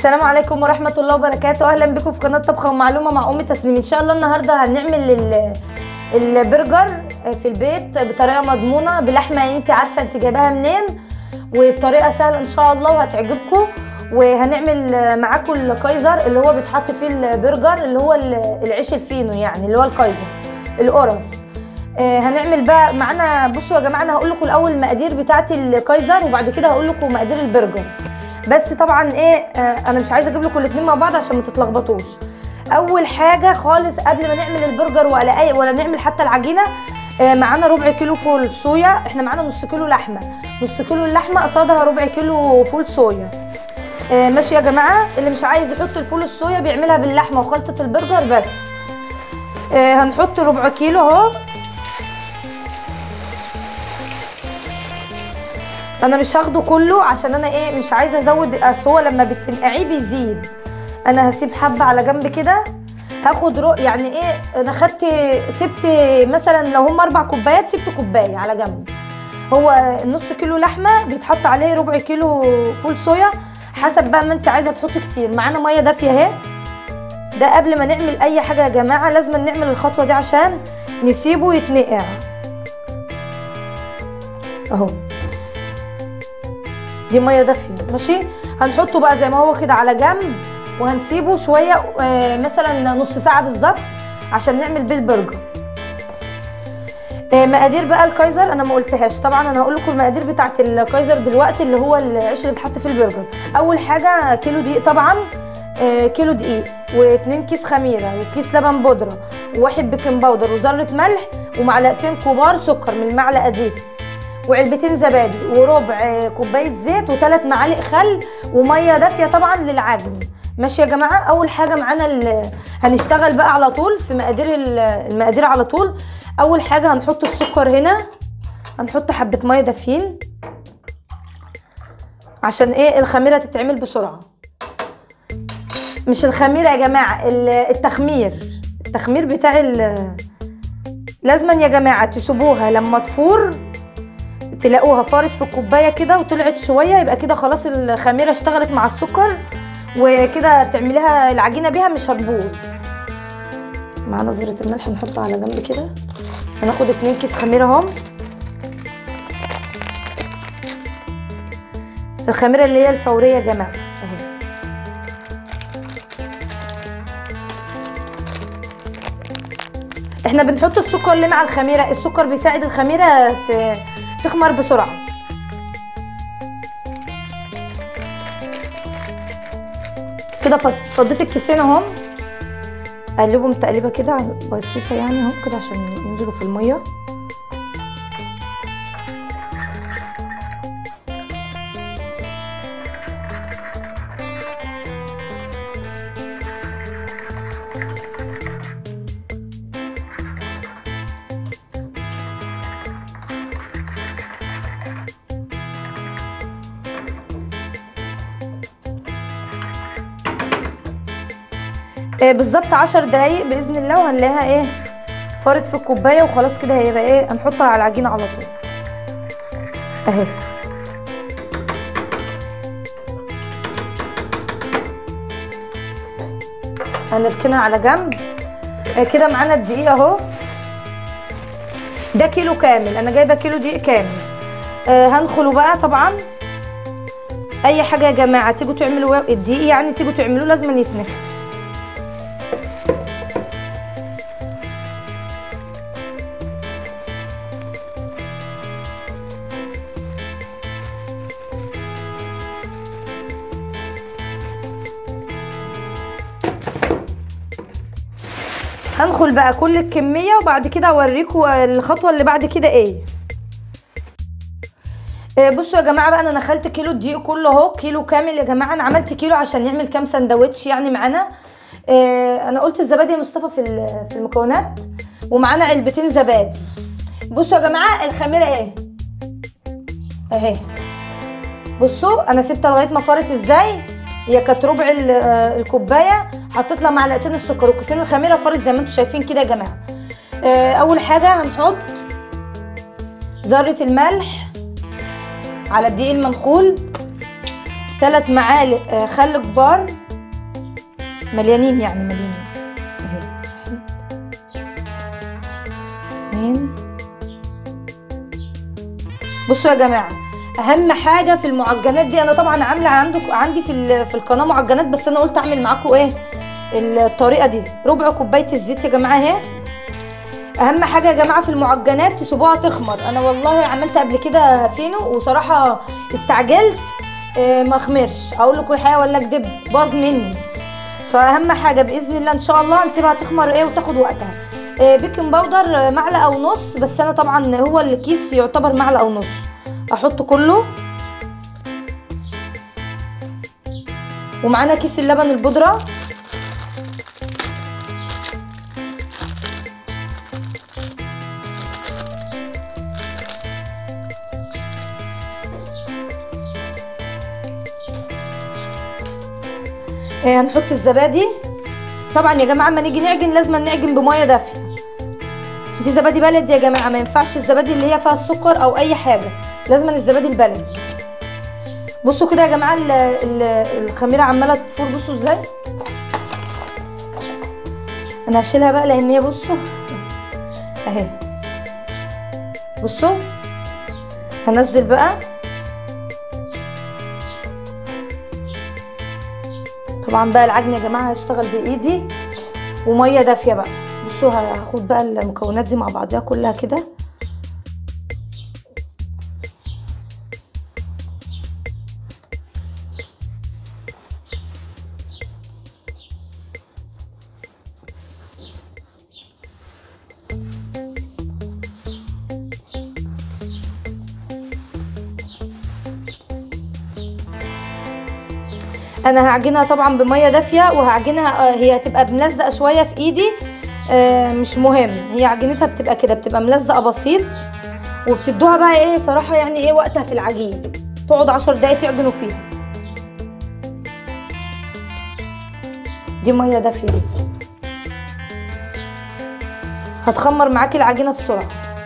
السلام عليكم ورحمة الله وبركاته أهلا بكم في قناة طبخة ومعلومة مع أم تسنيم إن شاء الله النهاردة هنعمل ال- البرجر في البيت بطريقة مضمونة بلحمة أنت عارفة أنت جايباها منين وبطريقة سهلة إن شاء الله وهتعجبكم وهنعمل معاكم الكايزر اللي هو بيتحط فيه البرجر اللي هو ال- العيش الفينو يعني اللي هو الكايزر القرص آه، هنعمل بقى معانا بصوا يا جماعه انا هقول لكم الاول المقادير بتاعه الكايزر وبعد كده هقول لكم مقادير البرجر بس طبعا ايه آه، انا مش عايزه اجيب لكم الاثنين مع بعض عشان ما تتلخبطوش اول حاجه خالص قبل ما نعمل البرجر ولا اي ولا نعمل حتى العجينه آه، معانا ربع كيلو فول صويا احنا معانا نص كيلو لحمه نص كيلو اللحمه قصادها ربع كيلو فول صويا آه، ماشي يا جماعه اللي مش عايز يحط الفول الصويا بيعملها باللحمه وخلطه البرجر بس آه، هنحط ربع كيلو اهو انا مش هاخده كله عشان انا ايه مش عايزه ازود اصل هو لما بتنقعيه بيزيد انا هسيب حبه على جنب كده هاخد رو يعني ايه انا خدت سبت مثلا لو هم اربع كوبايات سبت كوبايه على جنب هو نص كيلو لحمه بيتحط عليه ربع كيلو فول صويا حسب بقى ما انت عايزه تحطي كتير معانا ميه دافيه اهي ده قبل ما نعمل اي حاجه يا جماعه لازم نعمل الخطوه دي عشان نسيبه يتنقع اهو دي ميه دافيه ماشي هنحطه بقى زي ما هو كده على جنب وهنسيبه شويه آه، مثلا نص ساعه بالظبط عشان نعمل بيه البرجر آه، مقادير بقى الكايزر انا ما قلتهاش طبعا انا هقول لكم المقادير بتاعه الكايزر دلوقتي اللي هو العيش اللي بيتحط في البرجر اول حاجه كيلو دقيق طبعا آه، كيلو دقيق واتنين كيس خميره وكيس لبن بودره وواحد بيكنج باودر وذره ملح ومعلقتين كبار سكر من المعلقه دي وعلبتين زبادي وربع كوبايه زيت وثلاث معالق خل وميه دافيه طبعا للعجن ماشي يا جماعه اول حاجه معانا ال- هنشتغل بقى على طول في مقادير ال- المقادير على طول اول حاجه هنحط السكر هنا هنحط حبه ميه دافيين عشان ايه الخميره تتعمل بسرعه مش الخميره يا جماعه ال- التخمير التخمير بتاع ال- لازما يا جماعه تسيبوها لما تفور تلاقوها فارت في الكوبايه كده وطلعت شويه يبقى كده خلاص الخميره اشتغلت مع السكر وكده تعمليها العجينه بيها مش هتبوظ معانا ذره الملح نحطها على جنب كده هناخد اتنين كيس خميره اهم الخميره اللي هي الفوريه يا جماعه اهي احنا بنحط السكر ليه مع الخميره السكر بيساعد الخميره ت- تخمر بسرعه كده فض- فضيت الكيسين اهم اقلبهم تقليبه كده بسيطه يعني اهم كده عشان ينزلوا في الميه آه، بالظبط عشر دقايق باذن الله وهنلاقيها ايه فارت في الكوبايه وخلاص كده هيبقى ايه هنحطها على العجينه على طول اهي هنركنها على جنب آه، كده معانا الدقيق اهو ده كيلو كامل انا جايبه كيلو دقيق كامل آه هنخله بقى طبعا اي حاجه يا جماعه تيجوا تعملوا الدقيق يعني تيجوا تعملوه لازم يتنخل هنخل بقى كل الكمية وبعد كده اوريكم الخطوة اللي بعد كده ايه آه، بصوا يا جماعة بقى انا نخلت كيلو الدقيق كله اهو كيلو كامل يا جماعة انا عملت كيلو عشان يعمل كام سندوتش يعني معانا آه، انا قلت الزبادي يا مصطفى في ال- في المكونات ومعانا علبتين زبادي بصوا يا جماعة الخميرة اهي اهي بصوا انا سبتها لغايه ما فارت ازاي هي كانت ربع ال- آه، الكوبايه حطيت لها معلقتين السكر وكيسين الخميره فارت زي ما انتم شايفين كده يا جماعه آه، اول حاجه هنحط ذره الملح على الدقيق المنخول ثلاث معالق آه، خل كبار مليانين يعني مليانين اهي اتنين بصوا يا جماعه اهم حاجه في المعجنات دي انا طبعا عامله عندك عندي في ال- في القناه معجنات بس انا قلت اعمل معاكم ايه الطريقه دي ربع كوبايه الزيت يا جماعه اهي اهم حاجه يا جماعه في المعجنات تسيبوها تخمر انا والله عملت قبل كده فينو وصراحه استعجلت آه، ما خمرش اقول لكم الحقيقه ولا اكدب باظ مني فاهم حاجه باذن الله ان شاء الله نسيبها تخمر ايه وتاخد وقتها آه، بيكنج باودر آه، معلقه ونص بس انا طبعا هو الكيس يعتبر معلقه ونص احط كله ومعانا كيس اللبن البودره آه، هنحط الزبادي طبعا يا جماعه اما نيجي نعجن لازم نعجن بميه دافيه دي زبادي بلدي يا جماعه ما ينفعش الزبادي اللي هي فيها السكر او اي حاجه لازم الزبادي البلدي بصوا كده يا جماعه ال- ال- الخميره عماله تفور بصوا ازاي انا هشيلها بقى لان هي بصوا اهي بصوا هنزل بقى طبعا بقى العجن يا جماعه هشتغل بايدي وميه دافيه بقى بصوا هاخد بقى المكونات دي مع بعضها كلها كده انا هعجنها طبعا بميه دافيه وهعجنها آه، هي هتبقى ملزقه شويه في ايدي آه، مش مهم هي عجينتها بتبقى كده بتبقى ملزقه بسيط وبتدوها بقى ايه صراحه يعني ايه وقتها في العجين تقعد عشر دقايق تعجنوا فيها دي ميه دافيه هتخمر معاكي العجينه بسرعه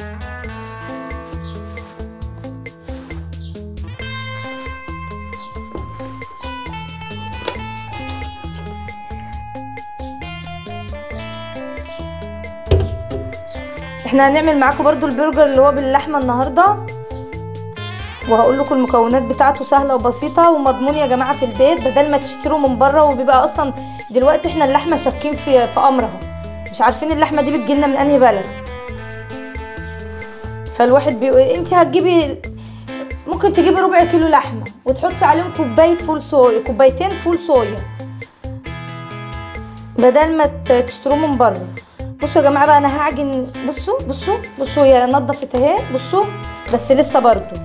احنا هنعمل معاكم برضو البرجر اللي هو باللحمه النهارده وهقول لكم المكونات بتاعته سهله وبسيطه ومضمون يا جماعه في البيت بدل ما تشتروا من بره وبيبقى اصلا دلوقتي احنا اللحمه شاكين في في امرها مش عارفين اللحمه دي بتجيلنا من انهي بلد فالواحد بيقول انت هتجيبي ممكن تجيبي ربع كيلو لحمه وتحطي عليهم كوبايه فول صويا كوبايتين فول صويا بدل ما ت- تشتروه من بره بصوا يا جماعه بقى انا هعجن بصوا بصوا بصوا هي نضفت اهي بصوا بس لسه برضو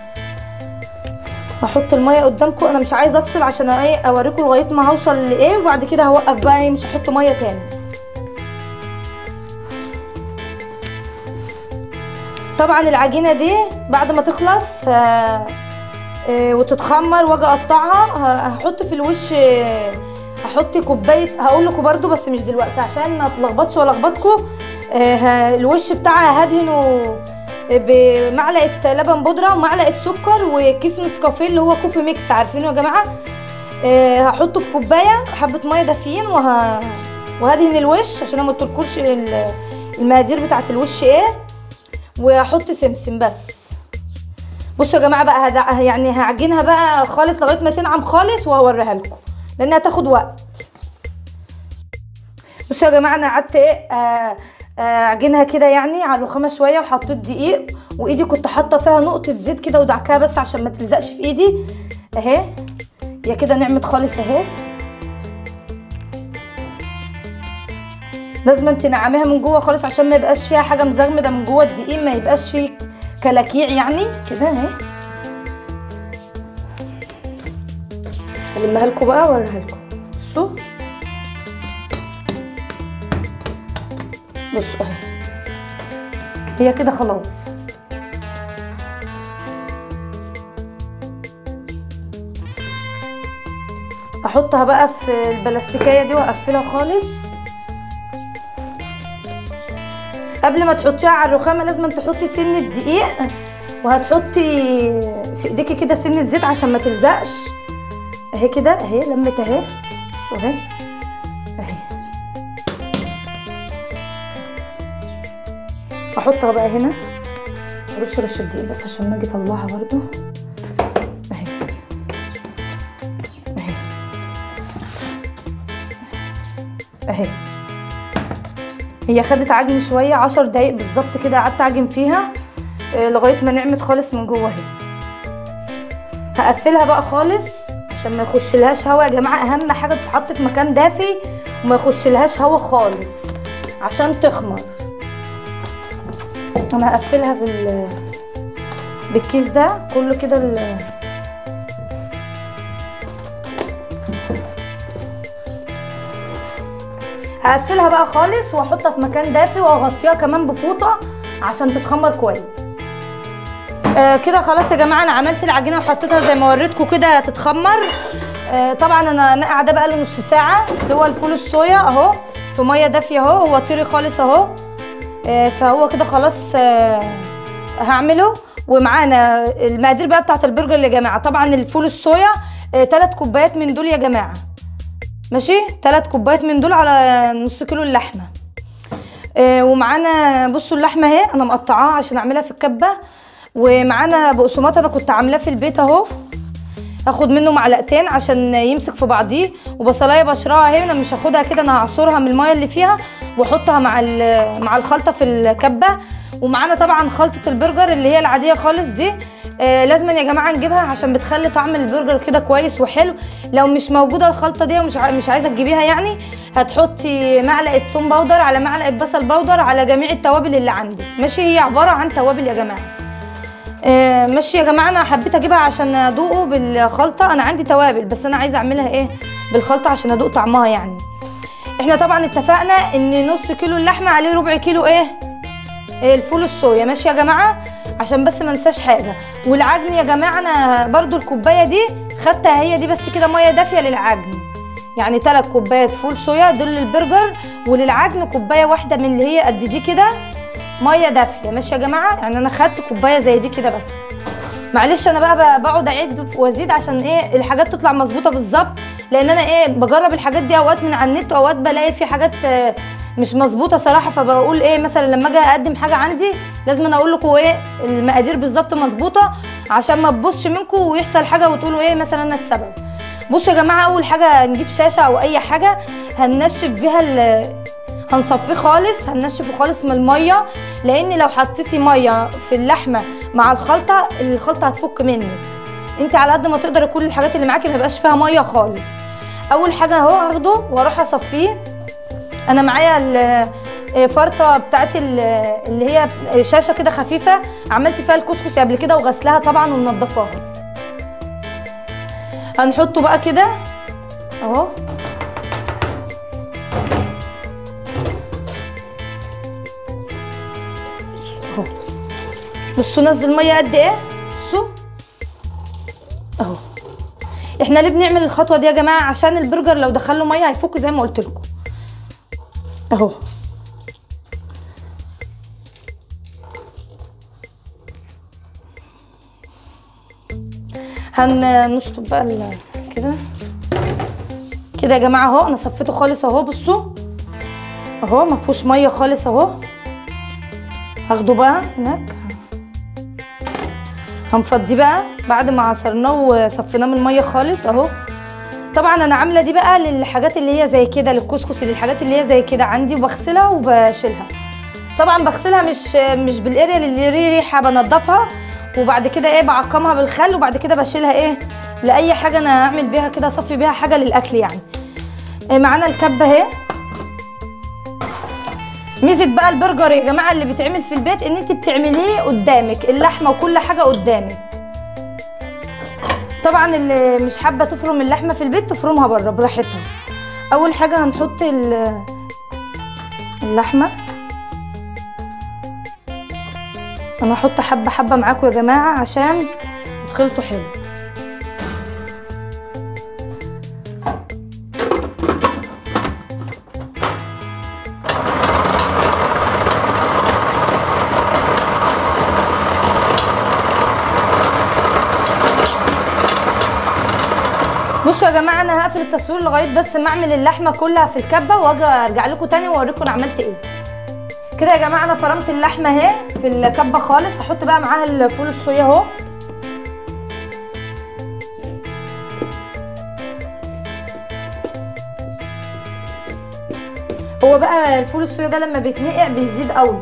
هحط الميه قدامكم انا مش عايزه افصل عشان ايه اوريكم لغايه ما هوصل لايه وبعد كده هوقف بقى ايه مش هحط ميه تاني طبعا العجينه دي بعد ما تخلص ه- آه، وتتخمر واجي اقطعها ه- هحط في الوش آه، هحط كوبايه هقول لكم برده بس مش دلوقتي عشان ما اتلخبطش والخبطكم آه، ه- الوش بتاعها هدهنه بمعلقه لبن بودره ومعلقه سكر وكيس نسكافيه اللي هو كوفي ميكس عارفينه يا جماعه آه، هحطه في كوبايه حبه ميه دافيين وه... وهدهن الوش عشان ما قلتلكوش ال- المقادير بتاعت الوش ايه وهحط سمسم بس بصوا يا جماعه بقى هدع... يعني هعجنها بقى خالص لغايه ما تنعم خالص وهوريها لكم لانها تاخد وقت بصوا يا جماعه انا قعدت ايه آه، آه، اعجنها كده يعني على الرخامه شويه وحطيت دقيق وايدي كنت حاطه فيها نقطه زيت كده ودعكاها بس عشان ما تلزقش في ايدي اهي هي كده نعمت خالص اهي لازم تنعميها من جوه خالص عشان ما يبقاش فيها حاجه مزغمده من جوه الدقيق ما يبقاش فيه كلاكيع يعني كده اهي هلمها لكم بقى واوريها لكم بصوا بصوا اهي هي كده خلاص احطها بقى في البلاستيكيه دي واقفلها خالص قبل ما تحطيها على الرخامه لازم تحطي سنه دقيق وهتحطي في ايديكي كده سنه زيت عشان ما تلزقش اهي كده اهي لمت اهي بصوا اهي اهي احطها بقى هنا رش رش الدقيق بس عشان ما اجي اطلعها برضو اهي اهي اهي هي خدت عجن شويه عشر دقايق بالظبط كده قعدت اعجن فيها آه، لغايه ما نعمت خالص من جوه اهي هقفلها بقى خالص عشان ما يخشلهاش هوا يا جماعه اهم حاجه تتحط في مكان دافي وما يخشلهاش هوا خالص عشان تخمر انا هقفلها بال بالكيس ده كله كده ال... هقفلها بقى خالص واحطها في مكان دافي واغطيها كمان بفوطه عشان تتخمر كويس آه كده خلاص يا جماعه انا عملت العجينه وحطيتها زي ما وريتكم كده تتخمر آه طبعا انا نقع ده بقاله نص ساعه اللي هو الفول الصويا اهو في ميه دافيه اهو هو طري خالص اهو آه فهو كده خلاص آه هعمله ومعانا المقادير بقى بتاعت البرجر يا جماعه طبعا الفول الصويا آه 3 كوبايات من دول يا جماعه ماشي 3 كوبايات من دول على نص كيلو اللحمه آه ومعانا بصوا اللحمه اهي انا مقطعاها عشان اعملها في الكبه ومعانا بقسماط انا كنت عاملاه في البيت اهو هاخد منه معلقتين عشان يمسك في بعضيه وبصلايه بشرها اهي انا مش هاخدها كده انا هعصرها من الميه اللي فيها واحطها مع ال- مع الخلطه في الكبه ومعانا طبعا خلطه البرجر اللي هي العاديه خالص دي آه لازم يا جماعه نجيبها عشان بتخلي طعم البرجر كده كويس وحلو لو مش موجوده الخلطه دي ومش ع- مش عايزه تجيبيها يعني هتحطي معلقه توم باودر على معلقه بصل باودر على جميع التوابل اللي عندي ماشي هي عباره عن توابل يا جماعه آه، ماشي يا جماعه انا حبيت اجيبها عشان ادوقه بالخلطه انا عندي توابل بس انا عايزه اعملها ايه بالخلطه عشان ادوق طعمها يعني احنا طبعا اتفقنا ان نص كيلو اللحمه عليه ربع كيلو ايه إيه الفول الصويا ماشي يا جماعه عشان بس ما انساش حاجه والعجن يا جماعه انا برضو الكوبايه دي خدتها هي دي بس كده ميه دافيه للعجن يعني ثلاث كوبايات فول صويا دول للبرجر وللعجن كوبايه واحده من اللي هي قد دي كده ميه دافيه ماشي يا جماعه يعني انا خدت كوبايه زي دي كده بس معلش انا بقى ب- بقعد اعد وازيد عشان ايه الحاجات تطلع مظبوطه بالظبط لان انا ايه بجرب الحاجات دي اوقات من على النت واوقات بلاقي في حاجات آه، مش مظبوطه صراحه فبقول ايه مثلا لما اجي اقدم حاجه عندي لازم أنا اقول لكم ايه المقادير بالظبط مظبوطه عشان ما تبصش منكم ويحصل حاجه وتقولوا ايه مثلا انا السبب بصوا يا جماعه اول حاجه نجيب شاشه او اي حاجه هننشف بيها ال- هنصفيه خالص هننشفه خالص من الميه لان لو حطيتي ميه في اللحمه مع الخلطه الخلطه هتفك منك انت على قد ما تقدري كل الحاجات اللي معاكي ما يبقاش فيها ميه خالص اول حاجه اهو هاخده واروح اصفيه انا معايا ال- فرطه بتاعت ال- اللي هي شاشه كده خفيفه عملت فيها الكسكس قبل كده وغسلها طبعا ومنضفاها هنحطه بقى كده اهو اهو بصوا نزل ميه قد ايه بصوا اهو احنا ليه بنعمل الخطوه دي يا جماعه عشان البرجر لو دخله ميه هيفك زي ما قلت لكم اهو هنشطب بقى ال- كده كده يا جماعه اهو انا صفيته خالص اهو بصوا اهو ما فيهوش ميه خالص اهو هاخده بقى هناك هنفضيه بقى بعد ما عصرناه وصفيناه من الميه خالص اهو طبعا انا عامله دي بقى للحاجات اللي هي زي كده للكسكس للحاجات اللي هي زي كده عندي وبغسلها وبشيلها طبعا بغسلها مش مش بالاريا اللي ليه ريحه بنضفها وبعد كده ايه بعقمها بالخل وبعد كده بشيلها ايه لاي حاجه انا اعمل بيها كده اصفي بيها حاجه للاكل يعني إيه معانا الكبه اهي ميزه بقى البرجر يا جماعه اللي بيتعمل في البيت ان انت بتعمليه قدامك اللحمه وكل حاجه قدامك طبعا اللي مش حابه تفرم اللحمه في البيت تفرمها بره براحتها اول حاجه هنحط ال- اللحمه انا هحط حبه حبه معاكم يا جماعه عشان يتخلطوا حلو بصوا يا جماعه انا هقفل التصوير لغايه بس ما اعمل اللحمه كلها في الكبه واجي ارجع لكم تاني واوريكم انا عملت ايه كده يا جماعه انا فرمت اللحمه اهي في الكبه خالص هحط بقى معاها الفول الصويا اهو هو بقى الفول الصويا ده لما بيتنقع بيزيد قوي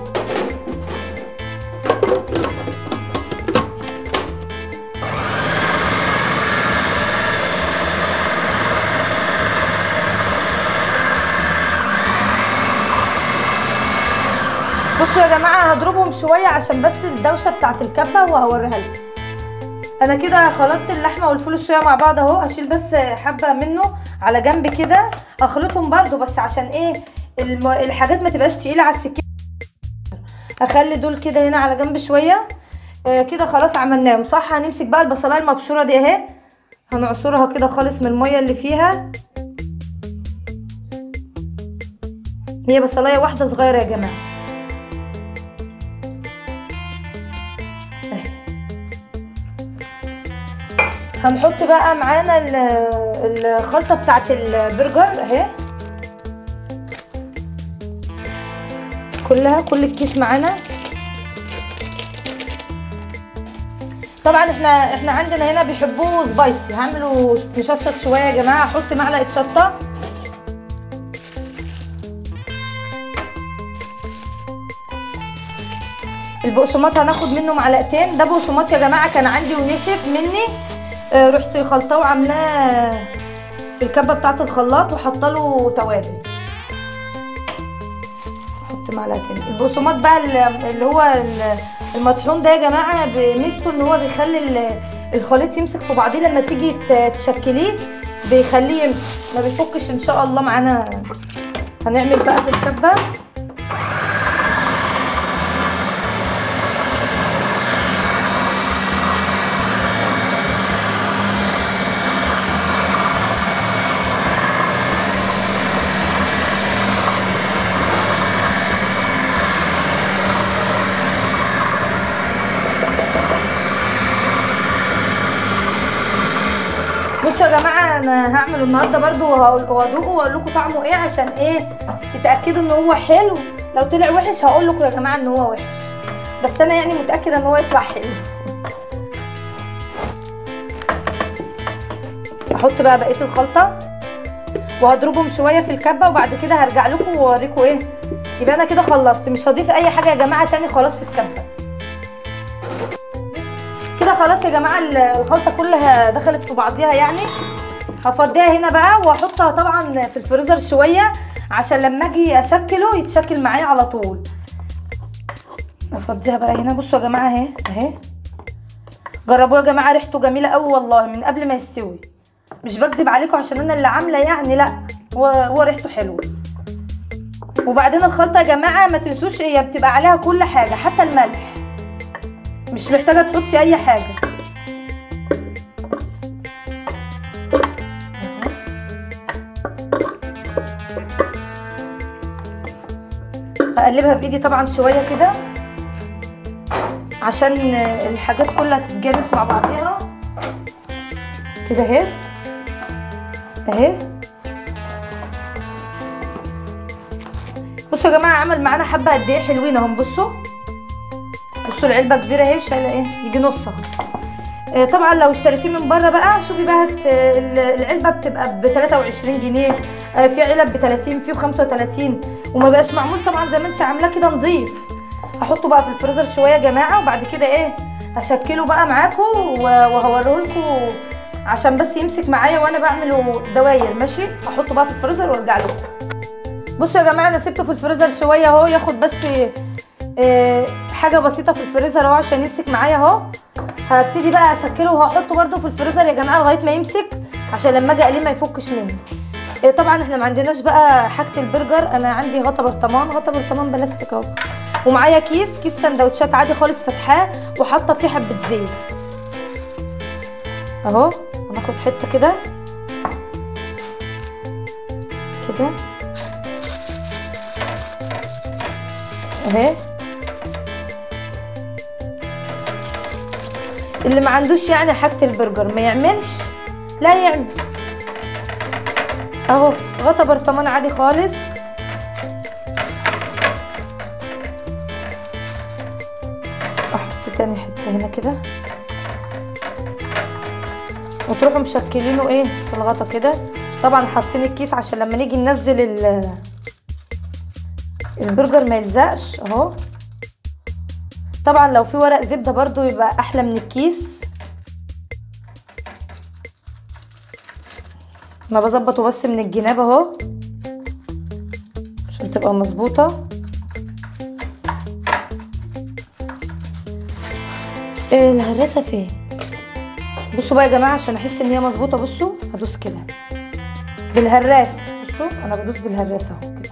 بصوا يا جماعه هضربهم شويه عشان بس الدوشه بتاعت الكبه وهوريها لكم انا كده خلطت اللحمه والفول الصويا مع بعض اهو هشيل بس حبه منه على جنب كده اخلطهم برده بس عشان ايه الم... الحاجات ما تبقاش تقيله على السكين اخلي دول كده هنا على جنب شويه آه كده خلاص عملناهم صح هنمسك بقى البصلايه المبشوره دي اهي هنعصرها كده خالص من الميه اللي فيها هي بصلايه واحده صغيره يا جماعه هنحط بقى معانا الخلطه بتاعت البرجر اهي كلها كل الكيس معانا طبعا احنا احنا عندنا هنا بيحبوه سبايسي هعمله مشطشط شويه يا جماعه احط معلقه شطه البقسماط هناخد منه معلقتين ده بقسماط يا جماعه كان عندي ونشف مني آه رحت خلطاه وعاملاه في الكبه بتاعه الخلاط وحاطه له توابل احط معلقتين البقسماط بقى اللي هو المطحون ده يا جماعه بميزته ان هو بيخلي الخليط يمسك في بعضيه لما تيجي تشكليه بيخليه يمسك ما بيفكش ان شاء الله معانا هنعمل بقى في الكبه بصوا يا جماعه انا هعمل النهارده برده وهدوقه واقول لكم طعمه ايه عشان ايه تتاكدوا ان هو حلو لو طلع وحش هقول لكم يا جماعه ان هو وحش بس انا يعني متاكده ان هو يطلع حلو احط بقى بقيه الخلطه وهضربهم شويه في الكبه وبعد كده هرجع لكم واوريكم ايه يبقى انا كده خلصت مش هضيف اي حاجه يا جماعه تاني خلاص في الكبه كده خلاص يا جماعه الخلطه كلها دخلت في بعضيها يعني هفضيها هنا بقى واحطها طبعا في الفريزر شويه عشان لما اجي اشكله يتشكل معايا على طول افضيها بقى هنا بصوا يا جماعه اهي اهي جربوه يا جماعه ريحته جميله قوي والله من قبل ما يستوي مش بكدب عليكم عشان انا اللي عامله يعني لا هو هو ريحته حلوه وبعدين الخلطه يا جماعه ما تنسوش هي بتبقى عليها كل حاجه حتى الملح مش محتاجه تحطي اي حاجه هقلبها بايدي طبعا شويه كده عشان الحاجات كلها تتجانس مع بعضيها كده اهي اهي بصوا يا جماعه عمل معانا حبه قد ايه حلوين اهم بصوا بصوا العلبه كبيره اهي شايله ايه يجي نصها آه طبعا لو اشتريتيه من بره بقى شوفي بقى هت العلبه بتبقى ب 23 جنيه آه في علب ب 30 في ب 35 وما بقاش معمول طبعا زي ما انت عاملاه كده نضيف هحطه بقى في الفريزر شويه يا جماعه وبعد كده ايه هشكله بقى معاكم وهوريه لكم عشان بس يمسك معايا وانا بعمله دواير ماشي هحطه بقى في الفريزر وارجع لكم بصوا يا جماعه انا سبته في الفريزر شويه اهو ياخد بس آه حاجه بسيطه في الفريزر اهو عشان يمسك معايا اهو هبتدي بقى اشكله وهحطه برده في الفريزر يا جماعه لغايه ما يمسك عشان لما اجي اقليه ما يفكش مني آه طبعا احنا ما عندناش بقى حاجه البرجر انا عندي غطا برطمان غطا برطمان بلاستيك اهو ومعايا كيس كيس سندوتشات عادي خالص فاتحاه وحاطه فيه حبه زيت اهو هناخد حته كده كده اهي اللي ما عندوش يعني حاجه البرجر ما يعملش لا يعمل اهو غطا برطمان عادي خالص احط تاني حته هنا كده وتروحوا مشكلينه ايه في الغطا كده طبعا حاطين الكيس عشان لما نيجي ننزل ال البرجر ما يلزقش اهو طبعا لو في ورق زبده برضو يبقى احلى من الكيس انا بظبطه بس من الجناب اهو عشان تبقى مظبوطه إيه الهراسه فين بصوا بقى يا جماعه عشان احس ان هي مظبوطه بصوا هدوس كده بالهراس بصوا انا بدوس بالهراس اهو كده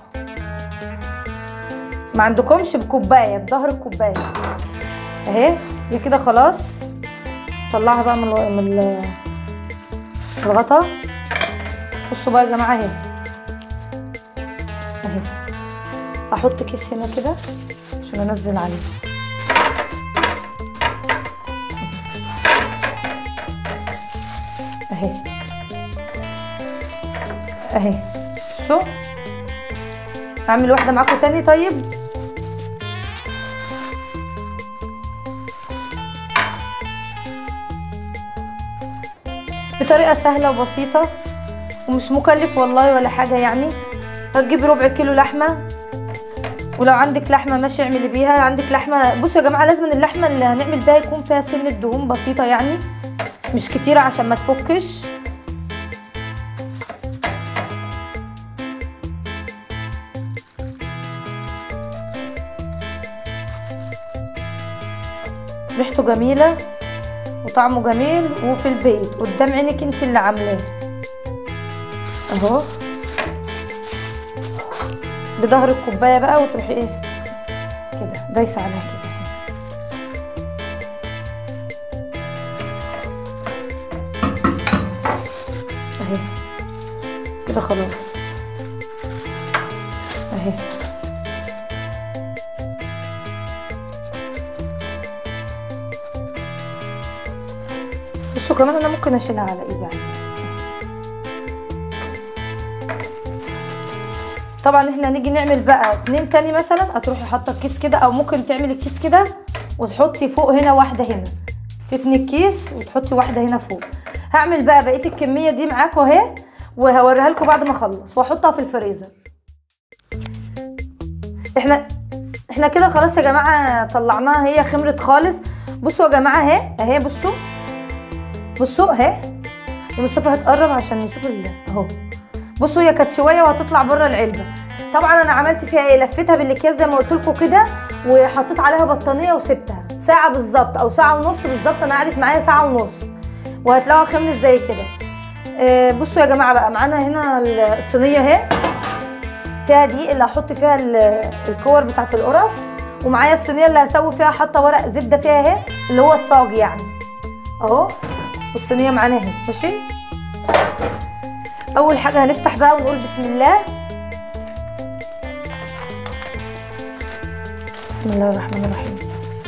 ما عندكمش بكوبايه بظهر الكوبايه اهي هي كده خلاص طلعها بقى من الو- من ال- الغطا بصوا بقى يا جماعه اهي اهي احط كيس هنا كده عشان انزل عليه اهي اهي بصوا اعمل واحده معاكم تاني طيب بطريقه سهله وبسيطه ومش مكلف والله ولا حاجه يعني هتجيبي ربع كيلو لحمه ولو عندك لحمه ماشي اعملي بيها عندك لحمه بصوا يا جماعه لازم اللحمه اللي هنعمل بيها يكون فيها سنه دهون بسيطه يعني مش كتيره عشان ما تفكش ريحته جميله وطعمه جميل وفي البيت قدام عينك انت اللي عاملاه اهو بظهر الكوبايه بقى وتروحي ايه كده دايسه عليها كده اهي كده خلاص اهي بصوا كمان انا ممكن اشيلها على ايدي عادي طبعا احنا هنيجي نعمل بقى اتنين تاني مثلا هتروحي حاطه الكيس كده او ممكن تعملي الكيس كده وتحطي فوق هنا واحده هنا تتني الكيس وتحطي واحده هنا فوق هعمل بقى بقيه الكميه دي معاكم اهي وهوريها لكم بعد ما اخلص واحطها في الفريزر احنا احنا كده خلاص يا جماعه طلعناها هي خمرت خالص بصوا يا جماعه اهي اهي بصوا بصوا اهي ومصطفى هتقرب عشان نشوف ال- اهو بصوا هي كانت شويه وهتطلع بره العلبه طبعا انا عملت فيها ايه لفيتها بالاكياس زي ما قلت لكم كده وحطيت عليها بطانيه وسبتها ساعه بالظبط او ساعه ونص بالظبط انا قعدت معايا ساعه ونص وهتلاقوها خمرت زي كده آه، بصوا يا جماعه بقى معانا هنا الصينيه اهي فيها دقيق اللي هحط فيها ال- الكور بتاعت القرص ومعايا الصينيه اللي هسوي فيها حاطه ورق زبده فيها اهي اللي هو الصاج يعني اهو والصينيه معانا اهي ماشي اول حاجه هنفتح بقى ونقول بسم الله بسم الله الرحمن الرحيم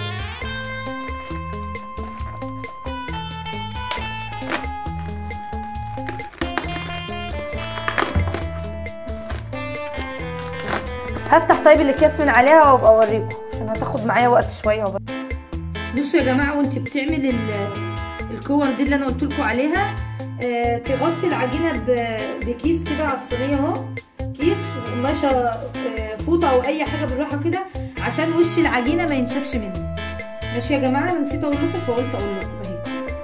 هفتح طيب الاكياس من عليها وابقى اوريكم عشان هتاخد معايا وقت شويه وب... بصوا يا جماعه وانت بتعمل ال- الكور دي اللي انا قلت لكم عليها آه تغطي العجينه ب- بكيس كده على الصينيه اهو كيس وقماشه آه، فوطه او اي حاجه بالراحه كده عشان وش العجينه ما ينشفش مني ماشي يا جماعه انا نسيت اقول لكم فقلت اقول لكم اهي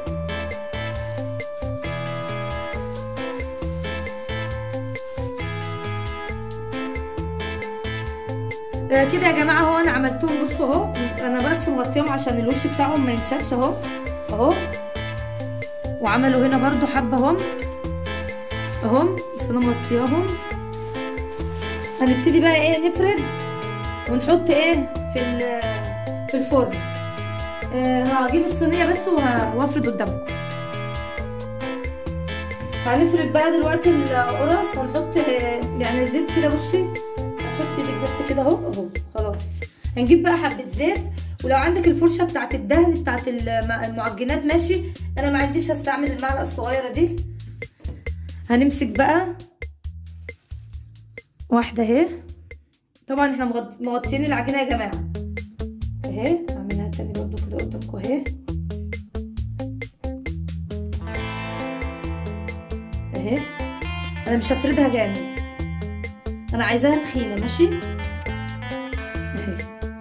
آه، كده يا جماعه اهو انا عملتهم بصوا اهو انا بس مغطيهم عشان الوش بتاعهم ما ينشفش اهو اهو وعملوا هنا برضو حبه اهم اهم بس انا مغطياهم هنبتدي بقى ايه نفرد ونحط ايه في ال- في الفرن آه هجيب الصينيه بس وه- وافرد قدامكم هنفرد بقى دلوقتي القرص هنحط آه، يعني زيت كده بصي هتحطي ايدك بس كده اهو اهو خلاص هنجيب بقى حبه زيت ولو عندك الفرشه بتاعت الدهن بتاعت الم- المعجنات ماشي انا ما عنديش هستعمل المعلقه الصغيره دي هنمسك بقى واحدة اهي طبعا احنا مغط- مغطيين العجينة يا جماعة اهي هعملها تاني برضو كده قدامكم اهي اهي انا مش هفردها جامد انا عايزاها تخينة ماشي اهي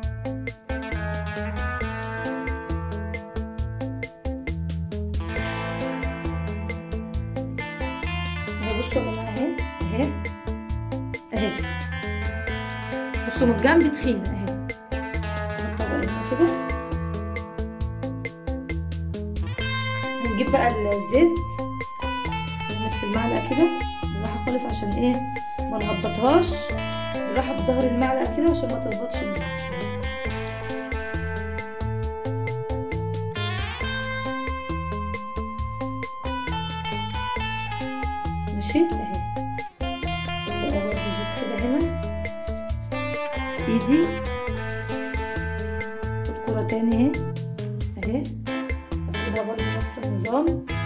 اهي بصوا يا جماعة اهي اهي اهي بصوا من الجنب تخينة اهي نحطها بقى هنا كده هنجيب بقى الزيت نعمل في المعلقة كده بالراحة خالص عشان ايه ما نهبطهاش بالراحة بظهر المعلقة كده عشان ما تهبطش منها ماشي اهي بقى برضه زيت كده هنا في ايدي خد كرة تاني اهي اهي هاخدها برضه نفس النظام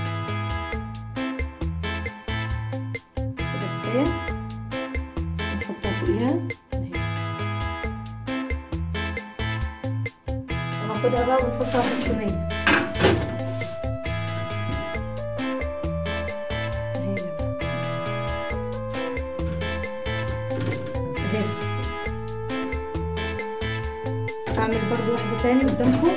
كده كفاية نحطها فوقيها اهي وناخدها بقى ونحطها في الصينية اهي يا جماعة اهي اعمل برضو واحدة تاني قدامكم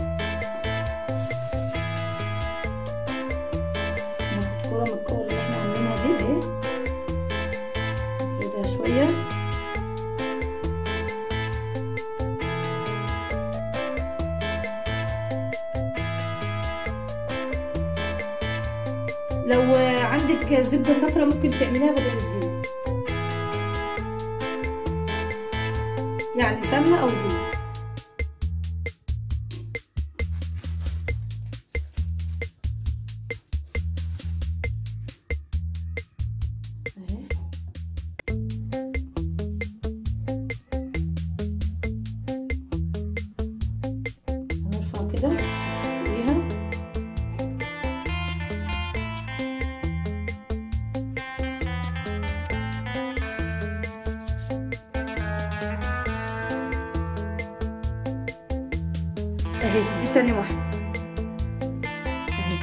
ناخد كرة من الكور اللي احنا عاملينها دي اهي نفردها شوية لو عندك زبدة صفرا ممكن تعمليها بدل الزيت يعني سمنة أو زيت اهي هنرفع كده فوقيها اهي دي تاني واحدة اهي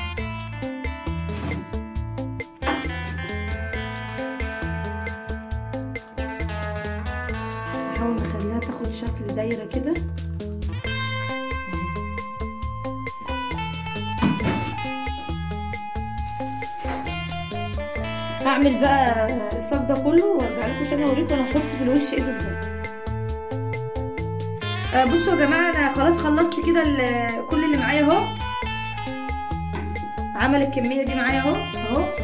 نحاول نخليها تاخد شكل دايرة كده اهي هعمل بقى الصاج ده كله وارجع لكم تاني اوريكم انا هحط في الوش ايه بالظبط آه، بصوا يا جماعه انا خلاص خلصت كده ال- كل اللي معايا اهو عمل الكميه دي معايا اهو اهو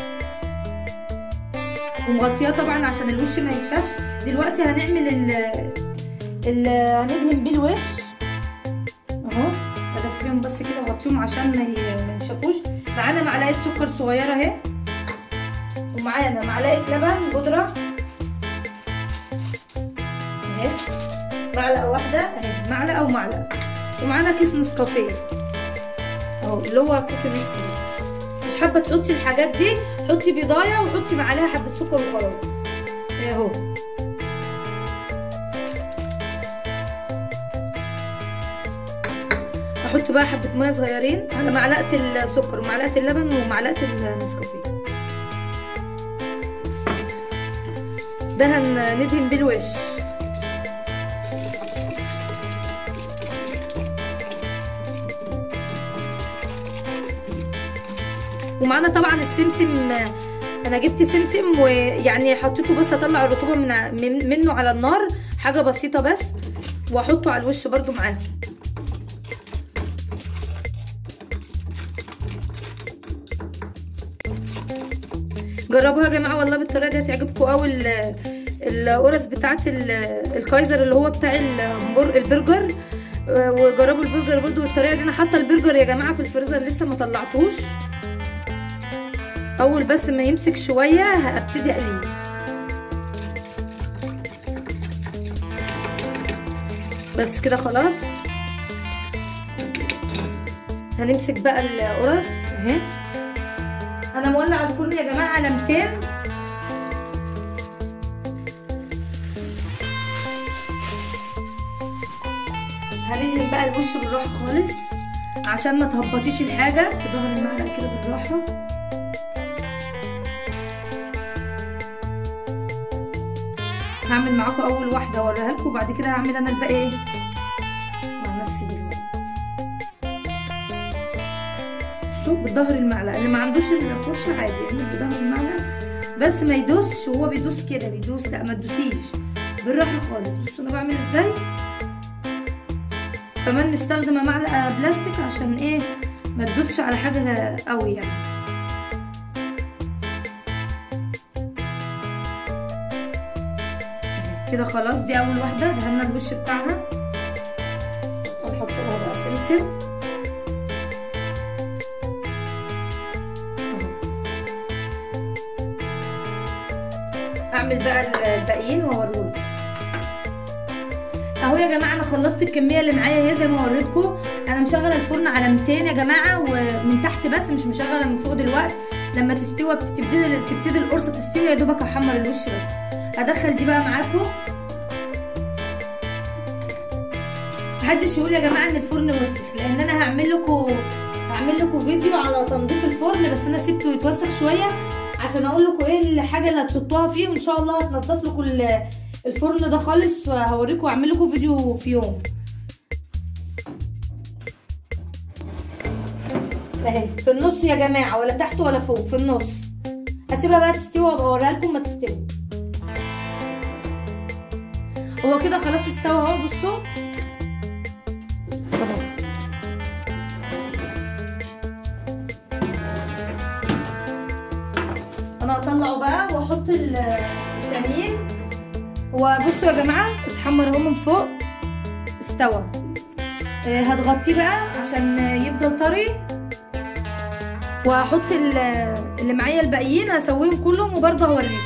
ومغطياه طبعا عشان الوش ما ينشفش دلوقتي هنعمل ال ال هندهن بيه الوش اهو ادفيهم بس كده واغطيهم عشان ما ي- ما ينشفوش معانا معلقه سكر صغيره اهي ومعانا معلقه لبن بودره اهي معلقه واحده اهي معلقه ومعلقه ومعانا كيس نسكافيه اهو اللي هو كوفي ميكس ده مش حابه تحطي الحاجات دي حطي بيضايه وحطي معاها حبه سكر وخلاص اهو احط بقى حبه ميه صغيرين على معلقه السكر ومعلقه اللبن ومعلقه النسكافيه بس كده. ده هندهن بيه الوش ومعانا طبعا السمسم انا جبت سمسم ويعني حطيته بس اطلع الرطوبه من من- منه على النار حاجه بسيطه بس واحطه على الوش برده معاه جربوها يا جماعه والله بالطريقه دي هتعجبكم قوي القرص بتاعت ال- الكايزر اللي هو بتاع البر- البرجر آه، وجربوا البرجر برضو بالطريقه دي انا حاطه البرجر يا جماعه في الفريزر لسه ما طلعتوش اول بس ما يمسك شويه هبتدي اقليه بس كده خلاص هنمسك بقى القرص اهي انا مولع الفرن يا جماعه على 200 هندهن بقى الوش بالراحه خالص عشان ما تهبطيش الحاجه بظهر المعلقه كده بالراحه هعمل معاكم اول واحده اوريها لكم وبعد كده هعمل انا الباقي ايه مع نفسي دلوقتي بصوا بظهر المعلقه اللي ما عندوش الفرشه عادي يعمل بظهر المعلقه بس ما يدوسش وهو بيدوس كده بيدوس لا ما تدوسيش بالراحه خالص بصوا انا بعمل ازاي كمان مستخدمه معلقه بلاستيك عشان ايه ما تدوسش على حاجه قوي يعني كده خلاص دي اول واحده دهنا الوش بتاعها هنحط لها بقى سمسم اعمل بقى الباقيين واوريهم اهو يا جماعه انا خلصت الكميه اللي معايا اهي زي ما وريتكم انا مشغله الفرن على 200 يا جماعه ومن تحت بس مش مشغله من فوق دلوقتي لما تستوي تبتدي تبتدي القرصه تستوي يا دوبك احمر الوش بس هدخل دي بقى معاكم محدش يقول يا جماعه ان الفرن وسخ لان انا هعمل لكم هعمل لكم فيديو على تنظيف الفرن بس انا سيبته يتوسخ شويه عشان اقول لكم ايه الحاجه اللي هتحطوها فيه وان شاء الله هتنضف لكم الفرن ده خالص هوريكم واعمل لكم فيديو في يوم اهي في النص يا جماعه ولا تحت ولا فوق في النص هسيبها بقى تستوي وابقى اوريها لكم ما تستوي هو كده خلاص استوى اهو بصوا انا هطلعه بقى واحط التانيين هو بصوا يا جماعه اتحمر اهو من فوق استوى آه هتغطيه بقى عشان يفضل طري وهحط اللي معايا الباقيين هسويهم كلهم وبرضه هوريكم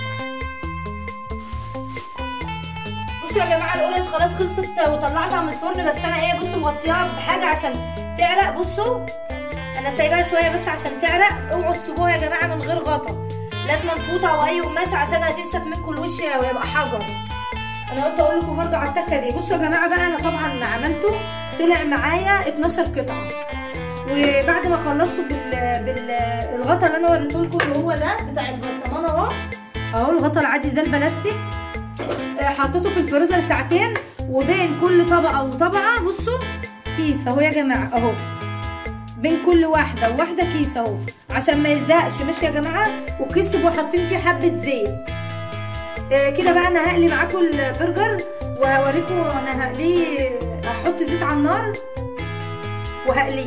بصوا يا جماعه القرص خلاص خلصت وطلعتها من الفرن بس انا ايه بصوا مغطياها بحاجه عشان تعرق بصوا انا سايباها شويه بس عشان تعرق اوعوا تسيبوها يا جماعه من غير غطا لازم نفوطه او اي قماشه عشان هتنشف منكم الوش ويبقى حجر انا قلت اقول لكم برده على التكه دي بصوا يا جماعه بقى انا طبعا عملته طلع معايا 12 قطعه وبعد ما خلصته بال بالغطا اللي انا وريته لكم اللي هو ده بتاع البرطمان اهو اهو الغطا العادي ده البلاستيك حطيته في الفريزر ساعتين وبين كل طبقه وطبقه بصوا كيس اهو يا جماعه اهو بين كل واحده وواحده كيس اهو عشان ما يلزقش ماشي يا جماعه والكيس تبقوا حاطين فيه حبه زيت آه كده بقى انا هقلي معاكم البرجر وهوريكم انا هقليه هحط زيت على النار وهقليه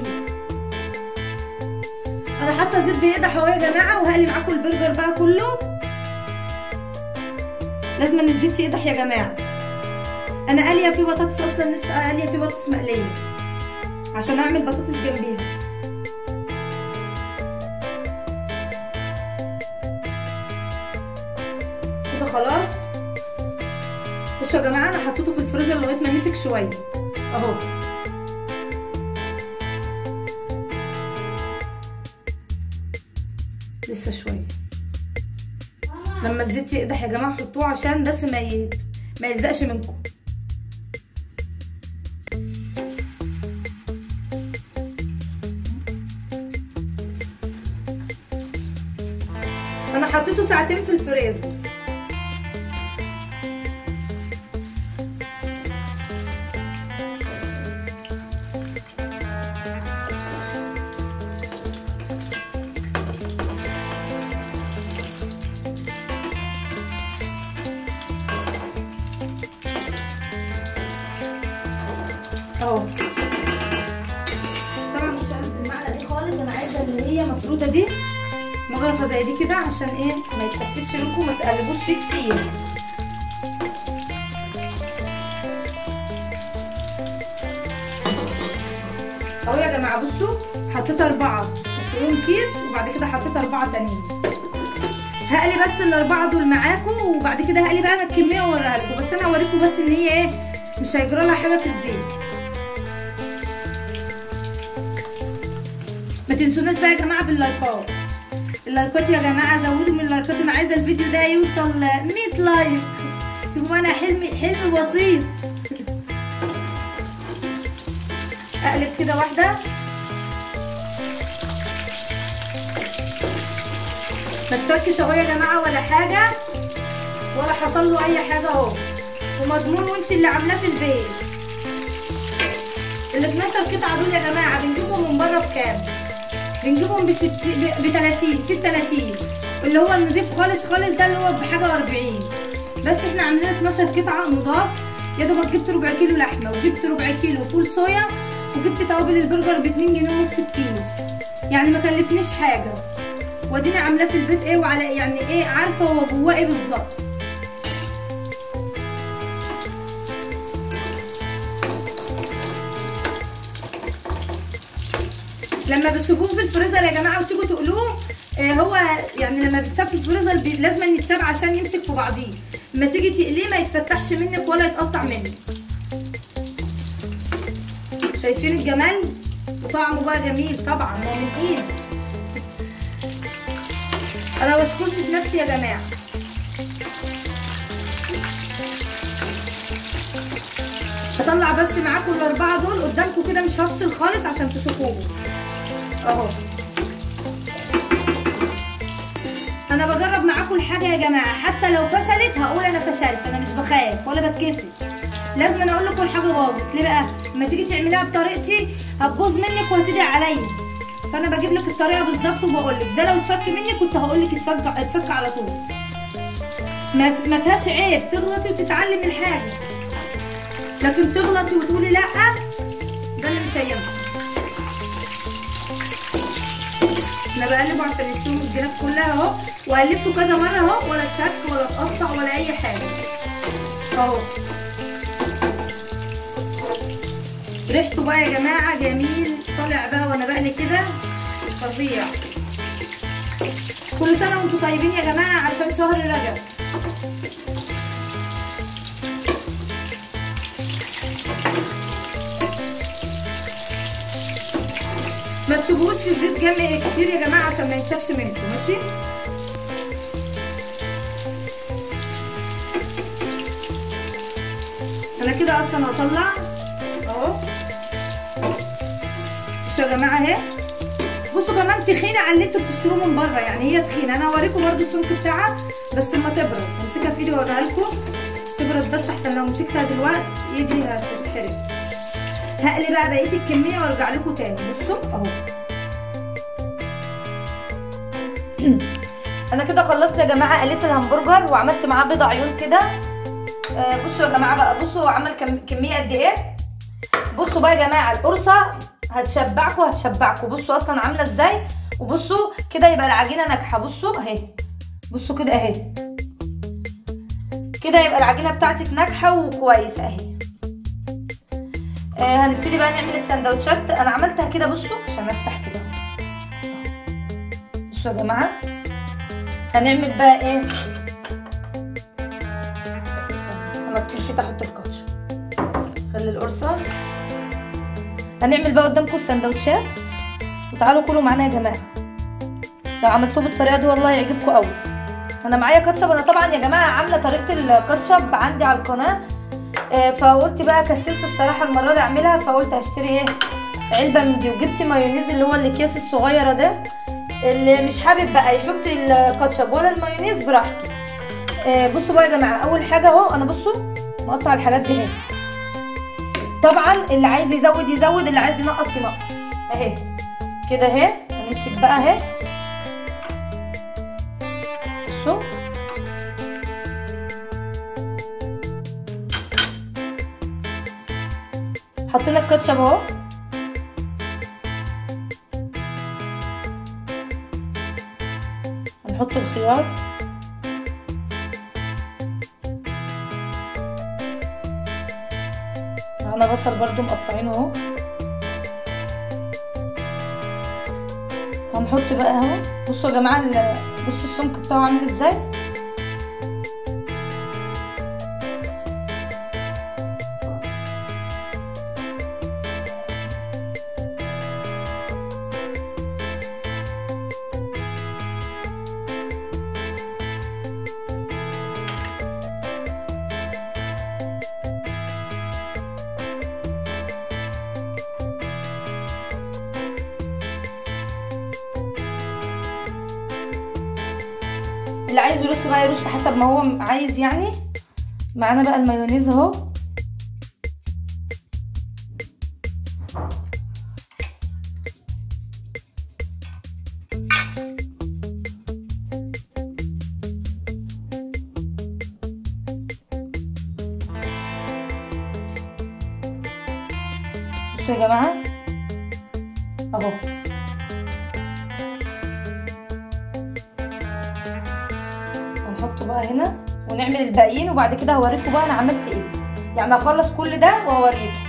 انا حاطه زيت بيقدح اهو يا جماعه وهقلي معاكم البرجر بقى كله لازم ان الزيت يقدح يا جماعه انا قاليه في بطاطس اصلا لسه قاليه في بطاطس مقليه عشان اعمل بطاطس جنبيها كده خلاص بصوا يا جماعه انا حطيته في الفريزر لغايه ما مسك شويه اهو لسه شويه لما الزيت يقدح يا جماعه حطوه عشان بس ما ي... ما يلزقش منكم انا حطيته ساعتين في الفريزر اهو طبعا مش عايزه المعلقه دي خالص انا عايزه اللي هي مفروده دي مغرفه زي دي كده عشان ايه ما يتفتفتش منكم ما تقلبوش فيه كتير اهو يا جماعه بصوا حطيت اربعه فيهم كيس وبعد كده حطيت اربعه تانيين هقلي بس الاربعه دول معاكم وبعد كده هقلي بقى انا الكميه واوريها لكم بس انا هوريكم بس ان هي ايه مش هيجرى لها حاجه في الزيت ما تنسوناش بقى يا جماعه باللايكات اللايكات يا جماعه زودوا من اللايكات انا عايزه الفيديو ده يوصل 100 لايك شوفوا انا حلمي حلم بسيط اقلب كده واحده ما تفكش اهو يا جماعه ولا حاجه ولا حصل له اي حاجه اهو ومضمون وانت اللي عاملاه في البيت ال 12 قطعه دول يا جماعه بنجيبهم من بره بكام بنجيبهم ب 60 ب 30 في 30 اللي هو النضيف خالص خالص ده اللي هو بحاجه و40 بس احنا عاملين 12 قطعه نضاف يا دوبك جبت ربع كيلو لحمه وجبت ربع كيلو فول صويا وجبت توابل البرجر ب 2 جنيه ونص الكيس يعني ما كلفنيش حاجه واديني عاملاه في البيت ايه وعلى يعني ايه عارفه هو جواه ايه بالظبط لما بتسيبوه في الفريزر يا جماعه وتيجوا تقلوه آه هو يعني لما بيتساب في الفريزر بي- لازم يتساب عشان يمسك في بعضيه لما تيجي تقليه ما يتفتحش منك ولا يتقطع منك شايفين الجمال وطعمه بقى جميل طبعا هو من ايد انا بشكرش في نفسي يا جماعه هطلع بس معاكم الاربعه دول قدامكم كده مش هفصل خالص عشان تشوفوهم اهو انا بجرب معاكم الحاجه يا جماعه حتى لو فشلت هقول انا فشلت انا مش بخاف ولا بتكسف لازم انا اقول لكم الحاجه باظت ليه بقى لما تيجي تعمليها بطريقتي هتبوظ منك وهتدعي عليا فانا بجيب لك الطريقه بالظبط وبقول لك ده لو اتفك مني كنت هقول لك اتفك اتفك على طول ما ما فيهاش عيب تغلطي وتتعلمي الحاجه لكن تغلطي وتقولي لا ده اللي مش هينفع انا بقلبه عشان يستوي الجناب كلها اهو وقلبته كذا مره اهو ولا اتفك ولا اتقطع ولا اي حاجه اهو ريحته بقى يا جماعه جميل طالع بقى وانا بقلي كده فظيع كل سنه وانتم طيبين يا جماعه عشان شهر رجب ما تسيبوش في الزيت جامد كتير يا جماعه عشان ما ينشفش منكم ماشي انا كده اصلا هطلع اهو بصوا يا جماعه اهي بصوا كمان تخينه على اللي انتوا بتشتروه من بره يعني هي تخينه انا هوريكم برده السمك بتاعها بس اما تبرد همسكها في ايدي واوريها لكم تبرد بس احسن لو مسكتها دلوقتي ايدي هتتحرق هقلي بقى بقيه الكميه وارجع لكم تاني بصوا اهو انا كده خلصت يا جماعه قليت الهمبرجر وعملت معاه بيض عيون كده آه بصوا يا جماعه بقى بصوا عمل كم كميه قد ايه بصوا بقى يا جماعه القرصه هتشبعكم هتشبعكم بصوا اصلا عامله ازاي وبصوا كده يبقى العجينه ناجحه بصوا اهي بصوا كده اهي كده يبقى العجينه بتاعتك ناجحه وكويس اهي آه هنبتدي بقى نعمل السندوتشات انا عملتها كده بصوا عشان افتح كده بصوا يا جماعه هنعمل بقى ايه استنى انا نسيت احط الكاتشب خلي القرصه هنعمل بقى قدامكم السندوتشات وتعالوا كلوا معانا يا جماعه لو عملتوه بالطريقه دي والله يعجبكم قوي انا معايا كاتشب انا طبعا يا جماعه عامله طريقه الكاتشب عندي على القناه آه، فقلت بقى كسلت الصراحه المره دي اعملها فقلت هشتري ايه علبه من دي وجبت مايونيز اللي هو الاكياس الصغيره ده اللي مش حابب بقى يحط الكاتشب ولا المايونيز براحته آه، بصوا بقى يا جماعه اول حاجه اهو انا بصوا مقطع الحاجات دي اهي طبعا اللي عايز يزود يزود اللي عايز ينقص ينقص اهي كده اهي هنمسك بقى اهي بصوا حطينا الكاتشب اهو هنحط الخيار معانا بصل برضو مقطعينه اهو هنحط بقى اهو بصوا يا جماعه ال- بصوا السمك بتاعه عامل ازاي اللي عايز يرص بقى يرص حسب ما هو عايز يعني معانا بقى المايونيز اهو بصوا يا جماعه اهو هنحطه بقى هنا ونعمل الباقيين وبعد كده هوريكم بقى انا عملت ايه يعني هخلص كل ده وهوريكم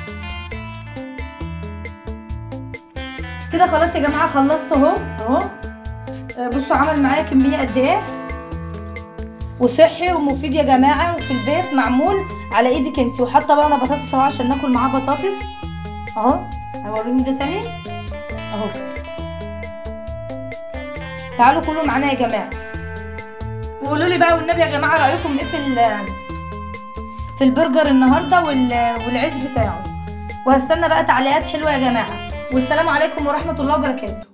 كده خلاص يا جماعه خلصت اهو اهو آه، بصوا عمل معايا كميه قد ايه وصحي ومفيد يا جماعه وفي البيت معمول على ايدك انت وحاطه بقى انا بطاطس اهو عشان ناكل معاه بطاطس اهو هوريهم ده ثاني اهو تعالوا كلوا معانا يا جماعه وقولوا لي بقى والنبي يا جماعه رايكم ايه في ال- في البرجر النهارده وال- والعيش بتاعه وهستنى بقى تعليقات حلوه يا جماعه والسلام عليكم ورحمه الله وبركاته